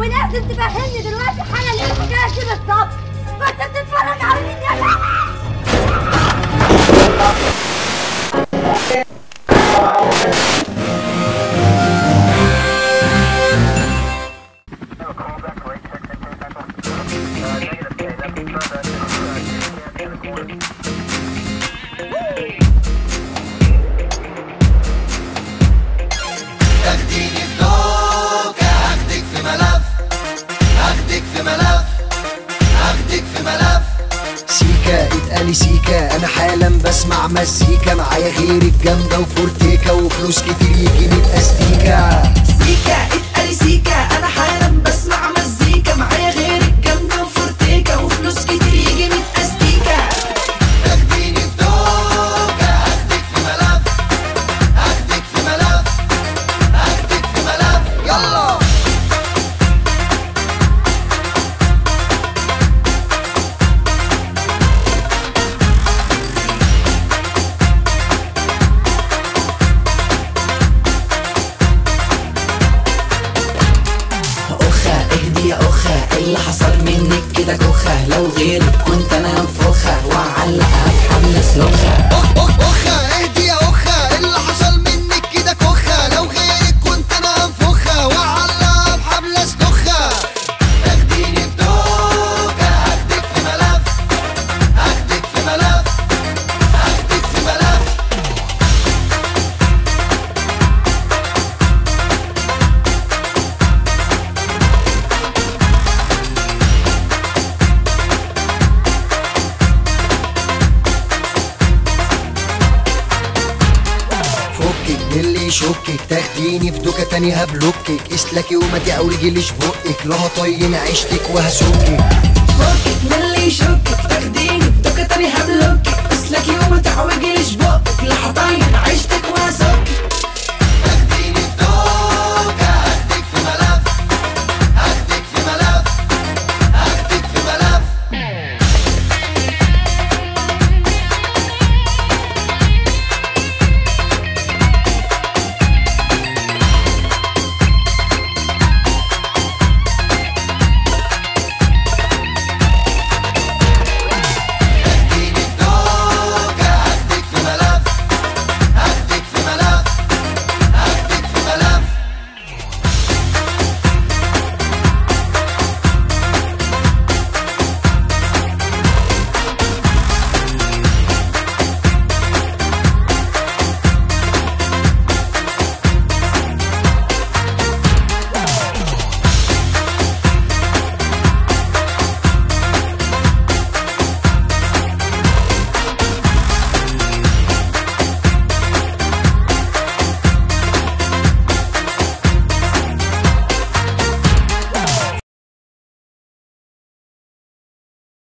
ولازم تفهمني دلوقتي حالا ايه الحكايه دي بالظبط كنت بتتفرج على مين يا جماعه تاخديني في دوكة هاخدك في ملف هاخدك في ملف هاخدك في ملف سيكا اتقالي سيكا انا حالا بسمع مزيكا معايا غيرك جامده وفورتيكا وفلوس كتير يجي ميت استيكا سيكا اتقالي سيكا انا حالا بسمع مزيكا معايا غيرك جامده وفورتيكا وفلوس كتير يجي من استيكا تاخديني في دوكة هاخدك في ملف هاخدك في ملف هاخدك في ملف يلا اخا اهدي يا اخا اللي حصل منك كده كوخه لو غيرك كنت انا انفخها واعلقها في حبل سلوخه أخ أخ أخا اهدي يا أخا اللي حصل منك كده كخة لو غيرك كنت أنا أنفخها وأعلقها بحبل أسلخها تاخديني في دوكة هاخدك في ملف هاخدك في ملف هاخدك في ملف فكك من اللي يشكك تاخديني في دوكا تاني هبلوكك اسلكي وما تعوجليش بقك لو هطين عيشتك وهسوكك فكك من اللي يشكك تاخديني في دوكا تاني هبلوكك اسلك يوم تعوجليش بقك لحطين عيشتك واسكك